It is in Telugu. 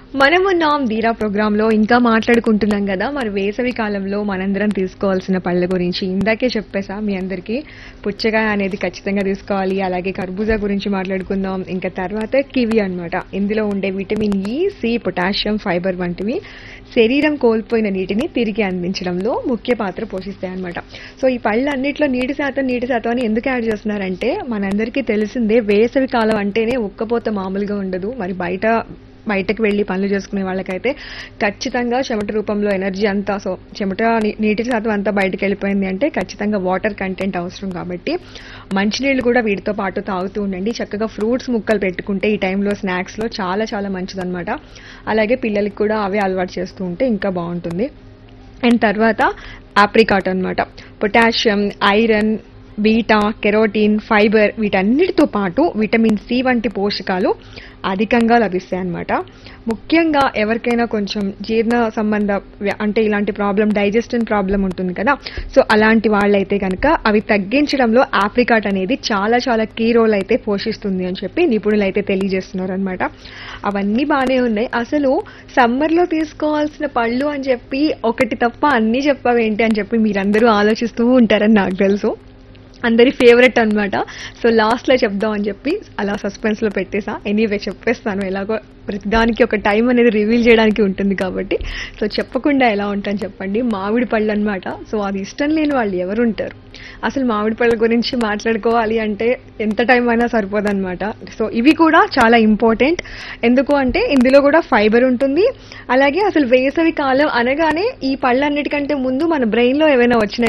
మనమున్నాం ధీరా ప్రోగ్రామ్ లో ఇంకా మాట్లాడుకుంటున్నాం కదా మరి వేసవి కాలంలో మనందరం తీసుకోవాల్సిన పళ్ళ గురించి ఇందాకే చెప్పేసా మీ అందరికీ పుచ్చకాయ అనేది ఖచ్చితంగా తీసుకోవాలి అలాగే కర్బూజా గురించి మాట్లాడుకుందాం ఇంకా తర్వాత కివి అన్నమాట ఇందులో ఉండే vitamin E C potassium fibre వంటివి శరీరం కోల్పోయిన నీటిని తిరిగి అందించడంలో ముఖ్య పాత్ర పోషిస్తాయి అన్నమాట సో ఈ పళ్ళు అన్నిట్లో నీటి శాతం నీటి శాతం అని ఎందుకు యాడ్ చేస్తున్నారంటే మనందరికీ తెలిసిందే వేసవి కాలం అంటేనే ఉక్కపోత మామూలుగా ఉండదు మరి బయట బయటకు వెళ్ళి పనులు చేసుకునే వాళ్ళకైతే ఖచ్చితంగా చెమట రూపంలో ఎనర్జీ అంతా సో చెమట నీ- నీటి శాతం అంతా బయటకు వెళ్ళిపోయింది అంటే ఖచ్చితంగా వాటర్ కంటెంట్ అవసరం కాబట్టి మంచినీళ్ళు కూడా వీటితో పాటు తాగుతూ ఉండండి చక్కగా ఫ్రూట్స్ ముక్కలు పెట్టుకుంటే ఈ టైంలో స్నాక్స్లో చాలా చాలా మంచిదన్నమాట అలాగే పిల్లలకి కూడా అవే అలవాటు చేస్తూ ఉంటే ఇంకా బాగుంటుంది అండ్ తర్వాత ఆప్రికాట్ అన్నమాట potassium iron beta carotene fibre వీటన్నిటితో పాటు విటమిన్ సి వంటి పోషకాలు అధికంగా లభిస్తాయి అన్నమాట ముఖ్యంగా ఎవరికైనా కొంచెం జీర్ణ సంబంధ వ్య- అంటే ఇలాంటి ప్రాబ్లం డైజెస్టన్ ప్రాబ్లం ఉంటుంది కదా సో అలాంటి వాళ్ళైతే కనుక అవి తగ్గించడంలో ఆప్రికాట్ అనేది చాలా చాలా కీ రోల్ అయితే పోషిస్తుంది అని చెప్పి నిపుణులు అయితే తెలియజేస్తున్నారు అనమాట అవన్నీ బాగానే ఉన్నాయి అసలు సమ్మర్లో తీసుకోవాల్సిన పళ్ళు అని చెప్పి ఒకటి తప్ప అన్నీ చెప్పావేంటి అని చెప్పి మీరందరూ ఆలోచిస్తూ ఉంటారని నాకు తెలుసు అందరి ఫేవరెట్ అన్నమాట సో లాస్ట్లో చెప్దాం అని చెప్పి అలా సస్పెన్స్లో పెట్టేసా ఎనీవే చెప్పేస్తాను ఎలాగో ప్రతిదానికి ఒక టైం అనేది రివీల్ చేయడానికి ఉంటుంది కాబట్టి సో చెప్పకుండా ఎలా ఉంటాను చెప్పండి మామిడి పళ్ళు అన్నమాట సో అది ఇష్టం లేని వాళ్ళు ఎవరు ఉంటారు అసలు మామిడి పళ్ళ గురించి మాట్లాడుకోవాలి అంటే ఎంత టైం అయినా సరిపోదన్నమాట సో ఇవి కూడా చాలా ఇంపార్టెంట్ ఎందుకు అంటే ఇందులో కూడా ఫైబర్ ఉంటుంది అలాగే అసలు వేసవి కాలం అనగానే ఈ పళ్ళన్నిటికంటే ముందు మన బ్రెయిన్లో ఏమైనా వచ్చినాయి